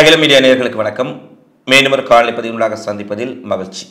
அகில மீடியா நேயர்களுக்கு வணக்கம் மீண்டும் ஒரு காலை பதிவுகளாக சந்திப்பதில் மகிழ்ச்சி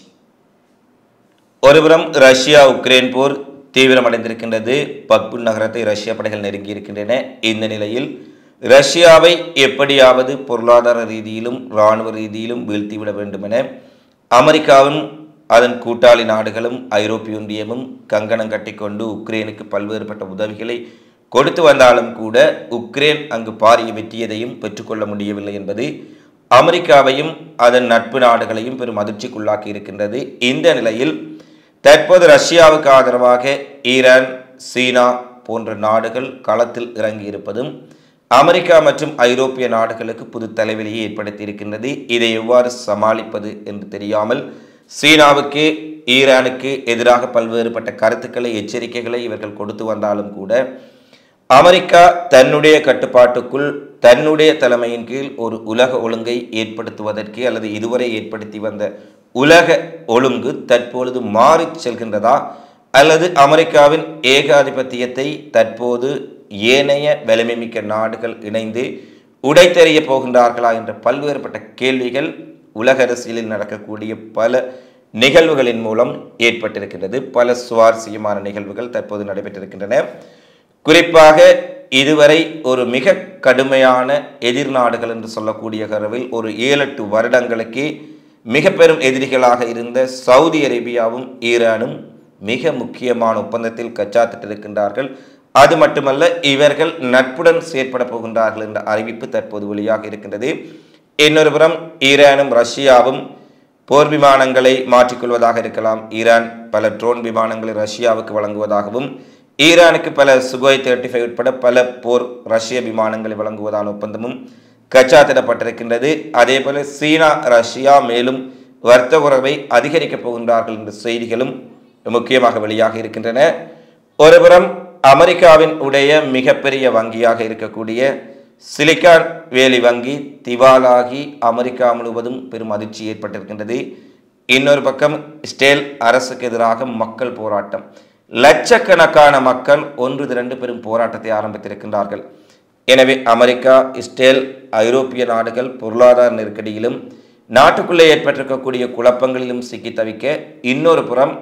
ஒருபுறம் ரஷ்யா உக்ரைன் போர் தீவிரமடைந்திருக்கின்றது பக்புன் நகரத்தை ரஷ்ய படைகள் நெருங்கி இருக்கின்றன இந்த நிலையில் ரஷ்யாவை எப்படியாவது பொருளாதார ரீதியிலும் இராணுவ ரீதியிலும் வீழ்த்திவிட வேண்டும் என அமெரிக்காவும் அதன் கூட்டாளி நாடுகளும் ஐரோப்பிய ஒன்றியமும் கங்கணம் கட்டிக்கொண்டு உக்ரைனுக்கு பல்வேறுபட்ட உதவிகளை கொடுத்து வந்தாலும் கூட உக்ரைன் அங்கு பாரிய வெற்றியதையும் பெற்றுக்கொள்ள முடியவில்லை என்பது அமெரிக்காவையும் அதன் நட்பு நாடுகளையும் பெரும் அதிர்ச்சிக்குள்ளாக்கி இருக்கின்றது இந்த நிலையில் தற்போது ரஷ்யாவுக்கு ஆதரவாக ஈரான் சீனா போன்ற நாடுகள் களத்தில் இறங்கி இருப்பதும் அமெரிக்கா மற்றும் ஐரோப்பிய நாடுகளுக்கு புது தலைவலியை ஏற்படுத்தி இருக்கின்றது இதை எவ்வாறு சமாளிப்பது என்று தெரியாமல் சீனாவுக்கு ஈரானுக்கு எதிராக பல்வேறுபட்ட கருத்துக்களை எச்சரிக்கைகளை இவர்கள் கொடுத்து வந்தாலும் கூட அமெரிக்கா தன்னுடைய கட்டுப்பாட்டுக்குள் தன்னுடைய தலைமையின் கீழ் ஒரு உலக ஒழுங்கை ஏற்படுத்துவதற்கு அல்லது இதுவரை ஏற்படுத்தி வந்த உலக ஒழுங்கு தற்பொழுது மாறிச் செல்கின்றதா அல்லது அமெரிக்காவின் ஏகாதிபத்தியத்தை தற்போது ஏனைய வலிமைமிக்க நாடுகள் இணைந்து உடைத்தெறிய போகின்றார்களா என்ற பல்வேறுபட்ட கேள்விகள் உலக அரசியலில் நடக்கக்கூடிய பல நிகழ்வுகளின் மூலம் ஏற்பட்டிருக்கின்றது பல சுவாரஸ்யமான நிகழ்வுகள் தற்போது நடைபெற்றிருக்கின்றன குறிப்பாக இதுவரை ஒரு மிக கடுமையான எதிர்நாடுகள் என்று சொல்லக்கூடிய கருவில் ஒரு ஏழு எட்டு வருடங்களுக்கு மிக பெரும் எதிரிகளாக இருந்த சவுதி அரேபியாவும் ஈரானும் மிக முக்கியமான ஒப்பந்தத்தில் கச்சாத்திட்டிருக்கின்றார்கள் அது மட்டுமல்ல இவர்கள் நட்புடன் செயற்பட போகின்றார்கள் என்ற அறிவிப்பு தற்போது வெளியாக இருக்கின்றது இன்னொரு புறம் ஈரானும் ரஷ்யாவும் போர் விமானங்களை மாற்றிக்கொள்வதாக இருக்கலாம் ஈரான் பல ட்ரோன் விமானங்களை ரஷ்யாவுக்கு வழங்குவதாகவும் ஈரானுக்கு பல சுகோய் தேர்ட்டி ஃபைவ் உட்பட பல போர் ரஷ்ய விமானங்களை வழங்குவதான ஒப்பந்தமும் கச்சாத்திடப்பட்டிருக்கின்றது அதே போல சீனா ரஷ்யா மேலும் வர்த்தக உறவை அதிகரிக்கப் போகின்றார்கள் என்ற செய்திகளும் முக்கியமாக வெளியாக இருக்கின்றன ஒருபுறம் அமெரிக்காவின் உடைய மிகப்பெரிய வங்கியாக இருக்கக்கூடிய சிலிக்கான் வேலி வங்கி திவாலாகி அமெரிக்கா முழுவதும் பெரும் அதிர்ச்சி ஏற்பட்டிருக்கின்றது இன்னொரு பக்கம் ஸ்டேல் அரசுக்கு எதிராக மக்கள் போராட்டம் லட்சக்கணக்கான மக்கள் ஒன்று திரண்டு பெரும் போராட்டத்தை ஆரம்பித்திருக்கின்றார்கள் எனவே அமெரிக்கா இஸ்ரேல் ஐரோப்பிய நாடுகள் பொருளாதார நெருக்கடியிலும் நாட்டுக்குள்ளே ஏற்பட்டிருக்கக்கூடிய குழப்பங்களிலும் சிக்கி தவிக்க இன்னொரு புறம்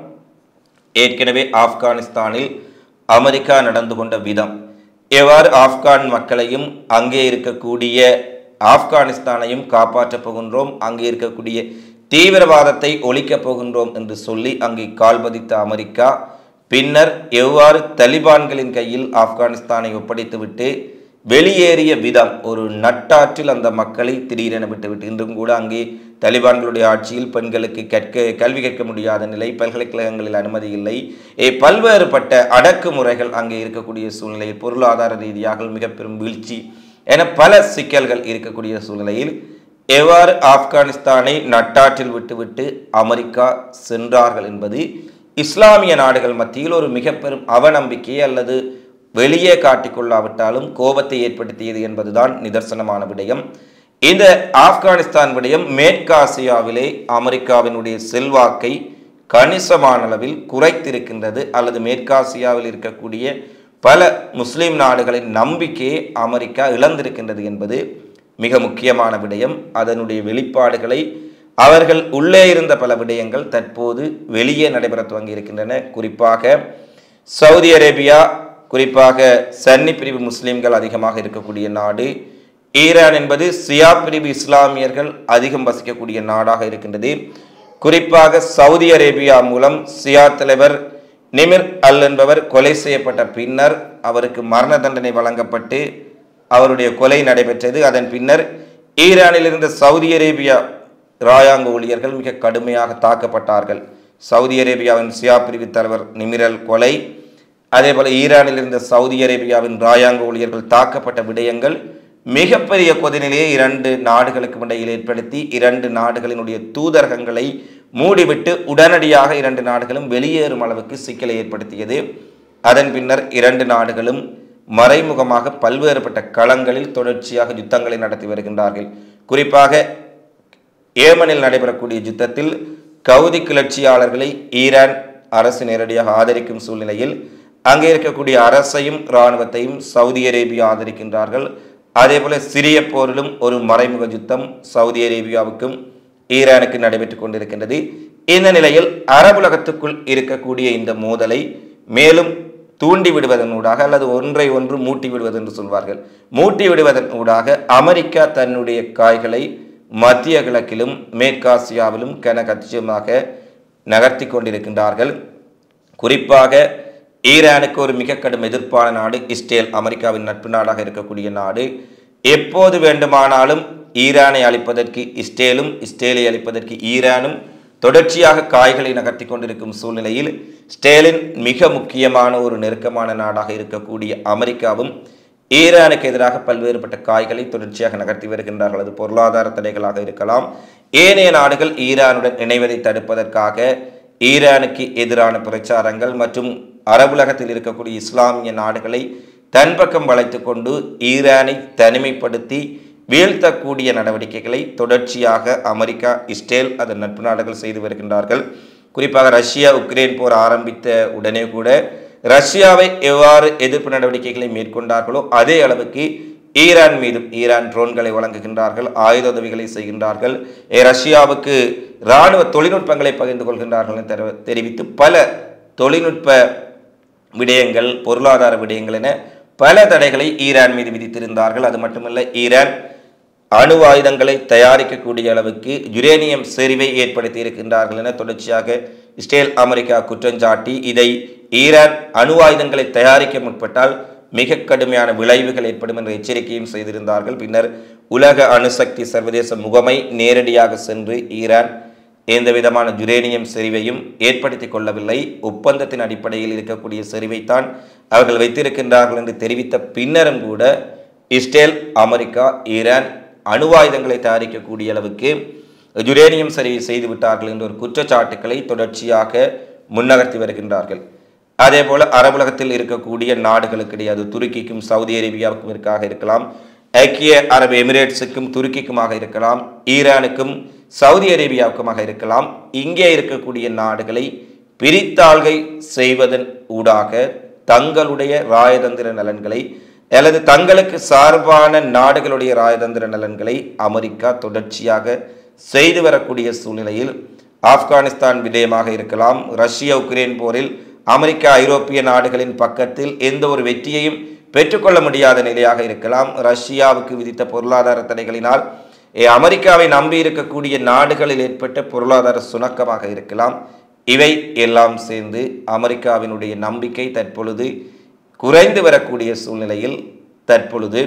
ஏற்கனவே ஆப்கானிஸ்தானில் அமெரிக்கா நடந்து கொண்ட விதம் எவ்வாறு ஆப்கான் மக்களையும் அங்கே இருக்கக்கூடிய ஆப்கானிஸ்தானையும் காப்பாற்றப் போகின்றோம் அங்கே இருக்கக்கூடிய தீவிரவாதத்தை ஒழிக்கப் போகின்றோம் என்று சொல்லி அங்கே கால்பதித்த அமெரிக்கா பின்னர் எவ்வாறு தலிபான்களின் கையில் ஆப்கானிஸ்தானை ஒப்படைத்துவிட்டு வெளியேறிய விதம் ஒரு நட்டாற்றில் அந்த மக்களை திடீரென விட்டுவிட்டு இன்றும் கூட அங்கே தலிபான்களுடைய ஆட்சியில் பெண்களுக்கு கற்க கல்வி கற்க முடியாத நிலை பல்கலைக்கழகங்களில் அனுமதி இல்லை ஏ பல்வேறுபட்ட அடக்குமுறைகள் அங்கே இருக்கக்கூடிய சூழ்நிலையில் பொருளாதார ரீதியாக மிக பெரும் வீழ்ச்சி என பல சிக்கல்கள் இருக்கக்கூடிய சூழ்நிலையில் எவ்வாறு ஆப்கானிஸ்தானை நட்டாற்றில் விட்டுவிட்டு அமெரிக்கா சென்றார்கள் என்பது இஸ்லாமிய நாடுகள் மத்தியில் ஒரு மிக பெரும் அவநம்பிக்கை அல்லது வெளியே காட்டிக்கொள்ளாவிட்டாலும் கோபத்தை ஏற்படுத்தியது என்பதுதான் நிதர்சனமான விடயம் இந்த ஆப்கானிஸ்தான் விடயம் மேற்காசியாவிலே அமெரிக்காவினுடைய செல்வாக்கை கணிசமான அளவில் குறைத்திருக்கின்றது அல்லது மேற்காசியாவில் இருக்கக்கூடிய பல முஸ்லிம் நாடுகளின் நம்பிக்கையை அமெரிக்கா இழந்திருக்கின்றது என்பது மிக முக்கியமான விடயம் அதனுடைய வெளிப்பாடுகளை அவர்கள் உள்ளே இருந்த பல விடயங்கள் தற்போது வெளியே நடைபெற துவங்கி இருக்கின்றன குறிப்பாக சவுதி அரேபியா குறிப்பாக சன்னி பிரிவு முஸ்லிம்கள் அதிகமாக இருக்கக்கூடிய நாடு ஈரான் என்பது சியா பிரிவு இஸ்லாமியர்கள் அதிகம் வசிக்கக்கூடிய நாடாக இருக்கின்றது குறிப்பாக சவுதி அரேபியா மூலம் சியா தலைவர் நிமிர் அல் என்பவர் கொலை செய்யப்பட்ட பின்னர் அவருக்கு மரண தண்டனை வழங்கப்பட்டு அவருடைய கொலை நடைபெற்றது அதன் பின்னர் ஈரானில் இருந்த சவுதி அரேபியா ராயாங்க ஊழியர்கள் மிக கடுமையாக தாக்கப்பட்டார்கள் சவுதி அரேபியாவின் சியா பிரிவு தலைவர் நிமிரல் கொலை அதே போல ஈரானில் இருந்த சவுதி அரேபியாவின் ராயாங்க ஊழியர்கள் தாக்கப்பட்ட விடயங்கள் மிகப்பெரிய கொதிநிலையை இரண்டு நாடுகளுக்கு இடையில் ஏற்படுத்தி இரண்டு நாடுகளினுடைய தூதரகங்களை மூடிவிட்டு உடனடியாக இரண்டு நாடுகளும் வெளியேறும் அளவுக்கு சிக்கலை ஏற்படுத்தியது அதன் பின்னர் இரண்டு நாடுகளும் மறைமுகமாக பல்வேறுபட்ட களங்களில் தொடர்ச்சியாக யுத்தங்களை நடத்தி வருகின்றார்கள் குறிப்பாக ஏமனில் நடைபெறக்கூடிய யுத்தத்தில் கவுதி கிளர்ச்சியாளர்களை ஈரான் அரசு நேரடியாக ஆதரிக்கும் சூழ்நிலையில் அங்கே இருக்கக்கூடிய அரசையும் இராணுவத்தையும் சவுதி அரேபியா ஆதரிக்கின்றார்கள் அதே போல சிரிய போரிலும் ஒரு மறைமுக யுத்தம் சவுதி அரேபியாவுக்கும் ஈரானுக்கு நடைபெற்றுக் கொண்டிருக்கின்றது இந்த நிலையில் அரபுலகத்துக்குள் இருக்கக்கூடிய இந்த மோதலை மேலும் தூண்டி விடுவதன் ஊடாக அல்லது ஒன்றை ஒன்று மூட்டி விடுவது என்று சொல்வார்கள் மூட்டி விடுவதன் ஊடாக அமெரிக்கா தன்னுடைய காய்களை மத்திய கிழக்கிலும் மேற்காசியாவிலும் கனகச்சியமாக நகர்த்தி கொண்டிருக்கின்றார்கள் குறிப்பாக ஈரானுக்கு ஒரு மிக கடும் எதிர்ப்பான நாடு இஸ்ரேல் அமெரிக்காவின் நட்பு நாடாக இருக்கக்கூடிய நாடு எப்போது வேண்டுமானாலும் ஈரானை அழிப்பதற்கு இஸ்ரேலும் இஸ்ரேலை அழிப்பதற்கு ஈரானும் தொடர்ச்சியாக காய்களை நகர்த்தி கொண்டிருக்கும் சூழ்நிலையில் ஸ்டேலின் மிக முக்கியமான ஒரு நெருக்கமான நாடாக இருக்கக்கூடிய அமெரிக்காவும் ஈரானுக்கு எதிராக பல்வேறுபட்ட காய்களை தொடர்ச்சியாக நகர்த்தி வருகின்றார்கள் அது பொருளாதார தடைகளாக இருக்கலாம் ஏனைய நாடுகள் ஈரானுடன் இணைவதை தடுப்பதற்காக ஈரானுக்கு எதிரான பிரச்சாரங்கள் மற்றும் அரபுலகத்தில் இருக்கக்கூடிய இஸ்லாமிய நாடுகளை தன் பக்கம் வளைத்து கொண்டு ஈரானை தனிமைப்படுத்தி வீழ்த்தக்கூடிய நடவடிக்கைகளை தொடர்ச்சியாக அமெரிக்கா இஸ்ரேல் அதன் நட்பு நாடுகள் செய்து வருகின்றார்கள் குறிப்பாக ரஷ்யா உக்ரைன் போர் ஆரம்பித்த உடனே கூட ரஷ்யாவை எவ்வாறு எதிர்ப்பு நடவடிக்கைகளை மேற்கொண்டார்களோ அதே அளவுக்கு ஈரான் மீதும் ஈரான் ட்ரோன்களை வழங்குகின்றார்கள் ஆயுத உதவிகளை செய்கின்றார்கள் ஏ, ரஷ்யாவுக்கு இராணுவ தொழில்நுட்பங்களை பகிர்ந்து கொள்கின்றார்கள் என தெரி- தெரிவித்து பல தொழில்நுட்ப விடயங்கள் பொருளாதார விடயங்கள் என பல தடைகளை ஈரான் மீது விதித்திருந்தார்கள் அது மட்டுமல்ல ஈரான் அணு ஆயுதங்களை தயாரிக்கக்கூடிய அளவுக்கு யுரேனியம் செறிவை ஏற்படுத்தி இருக்கின்றார்கள் என தொடர்ச்சியாக இஸ்ரேல் அமெரிக்கா குற்றஞ்சாட்டி இதை ஈரான் அணு ஆயுதங்களை தயாரிக்க முற்பட்டால் மிக கடுமையான விளைவுகள் ஏற்படும் என்ற எச்சரிக்கையும் செய்திருந்தார்கள் பின்னர் உலக அணுசக்தி சர்வதேச முகமை நேரடியாக சென்று ஈரான் எந்த விதமான யுரேனியம் செறிவையும் ஏற்படுத்தி கொள்ளவில்லை ஒப்பந்தத்தின் அடிப்படையில் இருக்கக்கூடிய செறிவைத்தான் அவர்கள் வைத்திருக்கின்றார்கள் என்று தெரிவித்த பின்னரும் கூட இஸ்ரேல் அமெரிக்கா ஈரான் அணுவாயுதங்களை தயாரிக்கக்கூடிய அளவுக்கு யுரேனியம் சரிவை செய்து விட்டார்கள் என்ற ஒரு குற்றச்சாட்டுக்களை தொடர்ச்சியாக முன்னகர்த்தி வருகின்றார்கள் அதே போல அரபுலகத்தில் இருக்கக்கூடிய நாடுகளுக்கிடையே அது துருக்கிக்கும் சவுதி அரேபியாவுக்கும் இருக்காக இருக்கலாம் ஐக்கிய அரபு எமிரேட்ஸுக்கும் துருக்கிக்குமாக இருக்கலாம் ஈரானுக்கும் சவுதி அரேபியாவுக்குமாக இருக்கலாம் இங்கே இருக்கக்கூடிய நாடுகளை பிரித்தாள்கை செய்வதன் ஊடாக தங்களுடைய ராயதந்திர நலன்களை அல்லது தங்களுக்கு சார்பான நாடுகளுடைய ராயதந்திர நலன்களை அமெரிக்கா தொடர்ச்சியாக செய்து வரக்கூடிய சூழ்நிலையில் ஆப்கானிஸ்தான் விடயமாக இருக்கலாம் ரஷ்ய உக்ரைன் போரில் அமெரிக்கா ஐரோப்பிய நாடுகளின் பக்கத்தில் எந்த ஒரு வெற்றியையும் பெற்றுக்கொள்ள முடியாத நிலையாக இருக்கலாம் ரஷ்யாவுக்கு விதித்த பொருளாதார தடைகளினால் எ, அமெரிக்காவை நம்பி இருக்கக்கூடிய நாடுகளில் ஏற்பட்ட பொருளாதார சுணக்கமாக இருக்கலாம் இவை எல்லாம் சேர்ந்து அமெரிக்காவினுடைய நம்பிக்கை தற்பொழுது குறைந்து வரக்கூடிய சூழ்நிலையில் தற்பொழுது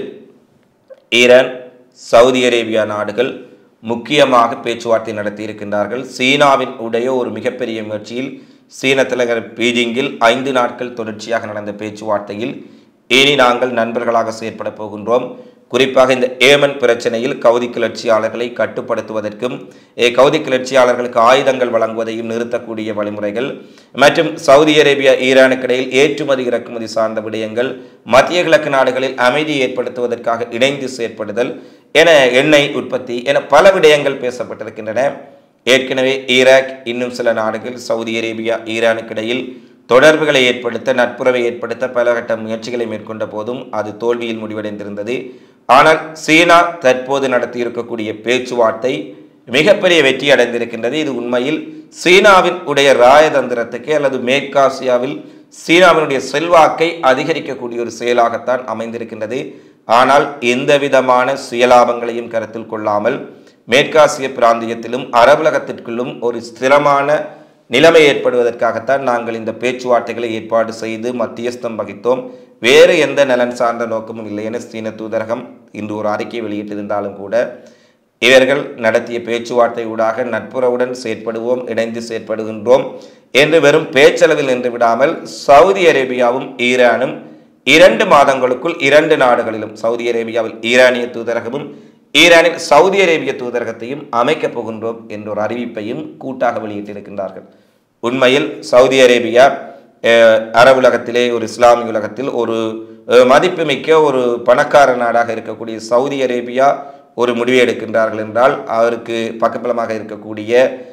ஈரான் சவுதி அரேபியா நாடுகள் முக்கியமாக பேச்சுவார்த்தை நடத்தி இருக்கின்றார்கள் சீனாவின் உடைய ஒரு மிகப்பெரிய முயற்சியில் சீன தலைநகர் பீஜிங்கில் ஐந்து நாட்கள் தொடர்ச்சியாக நடந்த பேச்சுவார்த்தையில் இனி நாங்கள் நண்பர்களாக செயற்பட போகின்றோம் குறிப்பாக இந்த ஏமன் பிரச்சனையில் கவுதி கிளர்ச்சியாளர்களை கட்டுப்படுத்துவதற்கும் ஏ, கவுதி கிளர்ச்சியாளர்களுக்கு ஆயுதங்கள் வழங்குவதையும் நிறுத்தக்கூடிய வழிமுறைகள் மற்றும் சவுதி அரேபியா ஈரானுக்கு இடையில் ஏற்றுமதி இறக்குமதி சார்ந்த விடயங்கள் மத்திய கிழக்கு நாடுகளில் அமைதி ஏற்படுத்துவதற்காக இணைந்து செயற்படுதல் என எண்ணெய் உற்பத்தி என பல விடயங்கள் பேசப்பட்டிருக்கின்றன ஏற்கனவே ஈராக் இன்னும் சில நாடுகள் சவுதி அரேபியா ஈரானுக்கு இடையில் தொடர்புகளை ஏற்படுத்த நட்புறவை ஏற்படுத்த பல கட்ட முயற்சிகளை மேற்கொண்ட போதும் அது தோல்வியில் முடிவடைந்திருந்தது ஆனால் சீனா தற்போது நடத்தியிருக்கக்கூடிய பேச்சுவார்த்தை மிகப்பெரிய வெற்றி அடைந்திருக்கின்றது இது உண்மையில் சீனாவின் உடைய ராயதந்திரத்துக்கு அல்லது மேற்காசியாவில் சீனாவினுடைய செல்வாக்கை அதிகரிக்கக்கூடிய ஒரு செயலாகத்தான் அமைந்திருக்கின்றது ஆனால் எந்த விதமான சுயலாபங்களையும் கருத்தில் கொள்ளாமல் மேற்காசிய பிராந்தியத்திலும் அரபுலகத்திற்குள்ளும் ஒரு ஸ்திரமான நிலைமை ஏற்படுவதற்காகத்தான் நாங்கள் இந்த பேச்சுவார்த்தைகளை ஏற்பாடு செய்து மத்தியஸ்தம் வகித்தோம் வேறு எந்த நலன் சார்ந்த நோக்கமும் இல்லை என சீன தூதரகம் இன்று ஒரு அறிக்கை வெளியிட்டிருந்தாலும் கூட இவர்கள் நடத்திய பேச்சுவார்த்தை ஊடாக நட்புறவுடன் செயற்படுவோம் இணைந்து செயற்படுகின்றோம் என்று வெறும் பேச்சளவில் நின்று விடாமல் சவுதி அரேபியாவும் ஈரானும் இரண்டு மாதங்களுக்குள் இரண்டு நாடுகளிலும் சவுதி அரேபியாவில் ஈரானிய தூதரகமும் ஈரானில் சவுதி அரேபிய தூதரகத்தையும் அமைக்கப் போகின்றோம் என்ற ஒரு அறிவிப்பையும் கூட்டாக வெளியிட்டிருக்கின்றார்கள் உண்மையில் சவுதி அரேபியா அஹ், அரபுலகத்திலே ஒரு இஸ்லாமிய உலகத்தில் ஒரு அஹ், மதிப்புமிக்க ஒரு பணக்கார நாடாக இருக்கக்கூடிய சவுதி அரேபியா ஒரு முடிவை எடுக்கின்றார்கள் என்றால் அவருக்கு பக்கபலமாக இருக்கக்கூடிய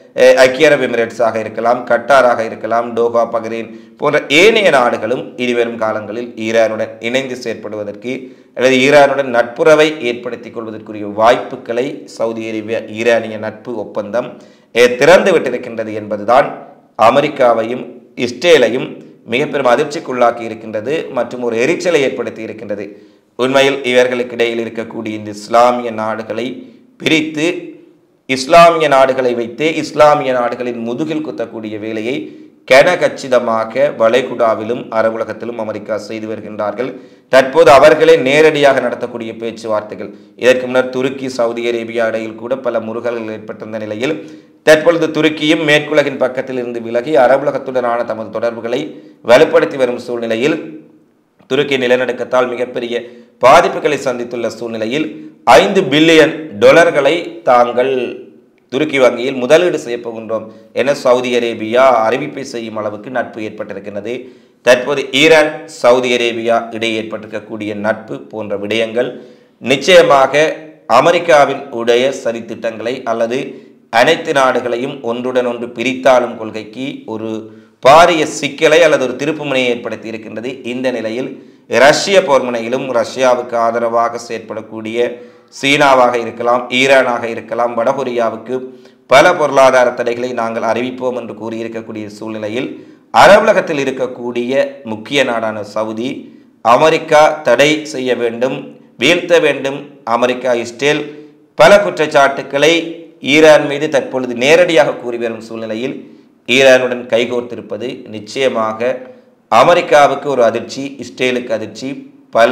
அஹ், ஐக்கிய அரபு எமிரேட்ஸாக இருக்கலாம் கட்டாராக இருக்கலாம் டோஹா பஹ்ரைன் போன்ற ஏனைய நாடுகளும் இனிவரும் காலங்களில் ஈரானுடன் இணைந்து செயற்படுவதற்கு அல்லது ஈரானுடன் நட்புறவை ஏற்படுத்திக் கொள்வதற்குரிய வாய்ப்புகளை சவுதி அரேபியா ஈரானிய நட்பு ஒப்பந்தம் அஹ், திறந்து விட்டிருக்கின்றது என்பதுதான் அமெரிக்காவையும் இஸ்ரேலையும் மிக பெரும் அதிர்ச்சிக்குள்ளாக்கி இருக்கின்றது மற்றும் ஒரு எரிச்சலை ஏற்படுத்தி இருக்கின்றது உண்மையில் இவர்களுக்கு இடையில் இருக்கக்கூடிய இந்த இஸ்லாமிய நாடுகளை பிரித்து இஸ்லாமிய நாடுகளை வைத்தே இஸ்லாமிய நாடுகளின் முதுகில் குத்தக்கூடிய வேலையை கனகச்சிதமாக வளைகுடாவிலும் அரபுலகத்திலும் அமெரிக்கா செய்து வருகின்றார்கள் தற்போது அவர்களே நேரடியாக நடத்தக்கூடிய பேச்சுவார்த்தைகள் இதற்கு முன்னர் துருக்கி சவுதி அரேபியா இடையில் கூட பல முருகல்கள் ஏற்பட்டிருந்த நிலையில் தற்பொழுது துருக்கியும் மேற்குலகின் பக்கத்தில் இருந்து விலகி அரபுலகத்துடனான தமது தொடர்புகளை வலுப்படுத்தி வரும் சூழ்நிலையில் துருக்கி நிலநடுக்கத்தால் மிகப்பெரிய பாதிப்புகளை சந்தித்துள்ள சூழ்நிலையில் ஐந்து பில்லியன் டொலர்களை தாங்கள் துருக்கி வங்கியில் முதலீடு செய்ய போகின்றோம் என சவுதி அரேபியா அறிவிப்பை செய்யும் அளவுக்கு நட்பு ஏற்பட்டிருக்கின்றது தற்போது ஈரான் சவுதி அரேபியா இடையே ஏற்பட்டிருக்கக்கூடிய நட்பு போன்ற விடயங்கள் நிச்சயமாக அமெரிக்காவின் உடைய சதித்திட்டங்களை அல்லது அனைத்து நாடுகளையும் ஒன்றுடன் ஒன்று பிரித்தாளும் கொள்கைக்கு ஒரு பாரிய சிக்கலை அல்லது ஒரு திருப்புமுனையை ஏற்படுத்தி இருக்கின்றது இந்த நிலையில் ரஷ்ய போர்முனையிலும் ரஷ்யாவுக்கு ஆதரவாக செயற்படக்கூடிய சீனாவாக இருக்கலாம் ஈரானாக இருக்கலாம் வடகொரியாவுக்கு பல பொருளாதார தடைகளை நாங்கள் அறிவிப்போம் என்று கூறியிருக்கக்கூடிய சூழ்நிலையில் அரபுலகத்தில் இருக்கக்கூடிய முக்கிய நாடான சவுதி அமெரிக்கா தடை செய்ய வேண்டும் வீழ்த்த வேண்டும் அமெரிக்கா இஸ்ரேல் பல குற்றச்சாட்டுக்களை ஈரான் மீது தற்பொழுது நேரடியாக கூறி வரும் சூழ்நிலையில் ஈரானுடன் கைகோர்த்திருப்பது நிச்சயமாக அமெரிக்காவுக்கு ஒரு அதிர்ச்சி இஸ்ரேலுக்கு அதிர்ச்சி பல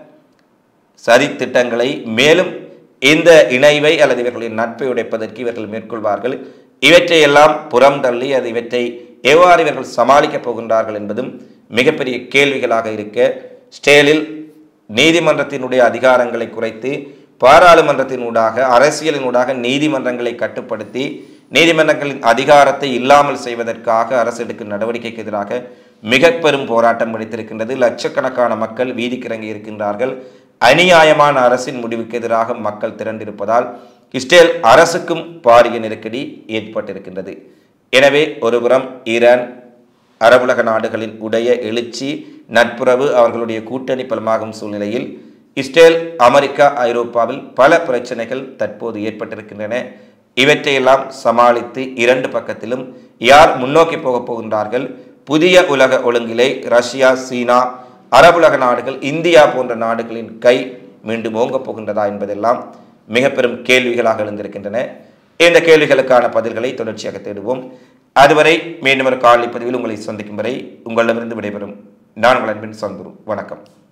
சதித்திட்டங்களை மேலும் இந்த இணைவை அல்லது இவர்களின் நட்பை உடைப்பதற்கு இவர்கள் மேற்கொள்வார்கள் இவற்றையெல்லாம் புறம் தள்ளி அது இவற்றை எவ்வாறு இவர்கள் சமாளிக்கப் போகின்றார்கள் என்பதும் மிகப்பெரிய கேள்விகளாக இருக்க ஸ்டேலில் நீதிமன்றத்தினுடைய அதிகாரங்களை குறைத்து பாராளுமன்றத்தினூடாக அரசியலினூடாக நீதிமன்றங்களை கட்டுப்படுத்தி நீதிமன்றங்களின் அதிகாரத்தை இல்லாமல் செய்வதற்காக அரசு எடுக்கும் நடவடிக்கைக்கு எதிராக மிக பெரும் போராட்டம் வெடித்திருக்கின்றது லட்சக்கணக்கான மக்கள் வீதிக்கு இறங்கி இருக்கின்றார்கள் அநியாயமான அரசின் முடிவுக்கு எதிராக மக்கள் திரண்டிருப்பதால் இஸ்ரேல் அரசுக்கும் பாரிய நெருக்கடி ஏற்பட்டிருக்கின்றது எனவே ஒருபுறம் ஈரான் அரபுலக நாடுகளின் உடைய எழுச்சி நட்புறவு அவர்களுடைய கூட்டணி பலமாகும் சூழ்நிலையில் இஸ்ரேல் அமெரிக்கா ஐரோப்பாவில் பல பிரச்சனைகள் தற்போது ஏற்பட்டிருக்கின்றன இவற்றையெல்லாம் சமாளித்து இரண்டு பக்கத்திலும் யார் முன்னோக்கி போகப் போகின்றார்கள் புதிய உலக ஒழுங்கிலே ரஷ்யா சீனா அரபுலக நாடுகள் இந்தியா போன்ற நாடுகளின் கை மீண்டும் ஓங்கப் போகின்றதா என்பதெல்லாம் மிக பெரும் கேள்விகளாக எழுந்திருக்கின்றன இந்த கேள்விகளுக்கான பதில்களை தொடர்ச்சியாக தேடுவோம் அதுவரை மீண்டும் ஒரு காலை பதிவில் உங்களை சந்திக்கும் வரை உங்களிடமிருந்து விடைபெறும் நான் உங்கள் அன்பின் சந்துரு வணக்கம்